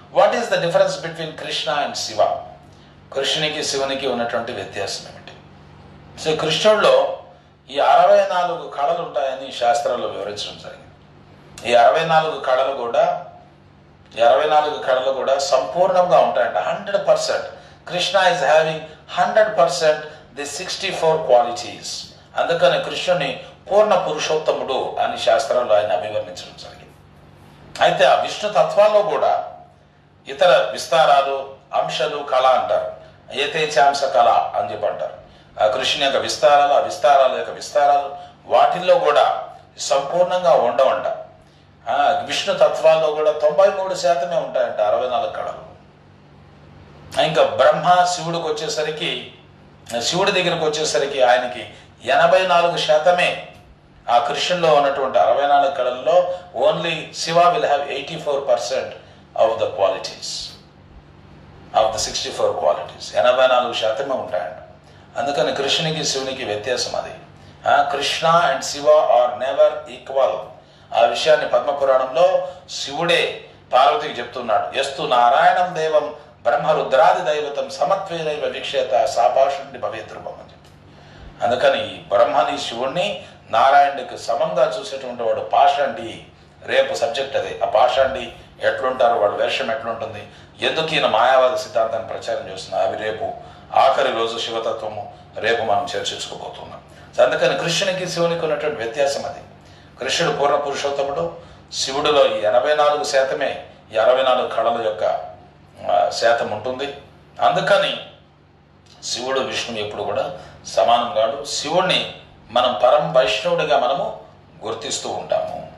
what is the difference between Krishna and Shiva కృష్ణునికి శివునికి ఉన్నటువంటి వ్యత్యాసం ఏమిటి సో కృష్ణుడిలో ఈ అరవై నాలుగు కళలు ఉంటాయని శాస్త్రాల్లో వివరించడం జరిగింది ఈ అరవై నాలుగు కళలు కూడా ఈ అరవై నాలుగు కళలు కూడా సంపూర్ణంగా ఉంటాయంట hundred percent Krishna is having hundred percent the sixty four qualities అందుకని కృష్ణుని పూర్ణ పురుషోత్తముడు అని శాస్త్రాల్లో ఆయన అభివర్ణించడం జరిగింది అయితే ఆ విష్ణు తత్వాల్లో కూడా ఇతర విస్తారాలు అంశాలు కళ అంటారు ఏతేచాంశ కళ అని చెప్పి అంటారు ఆ కృష్ణుని యొక్క విస్తారాలు ఆ విస్తారాల యొక్క విస్తారాలు వాటిల్లో కూడా సంపూర్ణంగా ఉండవంట ఆ, విష్ణు తత్వాల్లో కూడా తొంభై మూడు శాతమే ఉంటాయంట అరవై నాలుగు కళలు ఇంకా బ్రహ్మ శివుడికి వచ్చేసరికి శివుడి దగ్గరికి వచ్చేసరికి ఆయనకి ఎనభై నాలుగు శాతమే ఆ కృష్ణుల్లో ఉన్నటువంటి అరవై నాలుగు కళల్లో only Shiva will have eighty four percent of the qualities of the sixty four qualities ఎనభై నాలుగు శాతమే ఉంటాయంట అందుకని కృష్ణునికి శివునికి వ్యత్యాసం అది ఆ, Krishna and Shiva are never equal ఆ విషయాన్ని పద్మపురాణంలో శివుడే పార్వతికి చెప్తున్నాడు ఎస్తు నారాయణం దేవం బ్రహ్మరుద్రాది దైవతం సమత్వేనైవ వీక్షేత సాపాషుడి పవిత్రూపం అని చెప్పి అందుకని ఈ బ్రహ్మని శివుణ్ణి నారాయణుడికి సమంగా చూసేటువంటి వాడు పాషండి రేపు సబ్జెక్ట్ అదే ఆ పాషండి ఎట్లుంటారు వాడు వేషం ఎట్లుంటుంది ఎందుకు ఈయన మాయావాద సిద్ధాంతాన్ని ప్రచారం చేస్తున్నా అవి రేపు ఆఖరి రోజు శివతత్వము రేపు మనం చర్చించుకోబోతున్నాం సో అందుకని కృష్ణునికి శివునికి ఉన్నటువంటి వ్యత్యాసం అది కృష్ణుడు పూర్ణ పురుషోత్తముడు శివుడిలో ఈ ఎనభై నాలుగు శాతమే ఈ అరవై నాలుగు కళల యొక్క ఆ, శాతం ఉంటుంది అందుకని శివుడు విష్ణువు ఎప్పుడు కూడా సమానం కాడు శివుణ్ణి మనం పరం వైష్ణవుడిగా మనము గుర్తిస్తూ ఉంటాము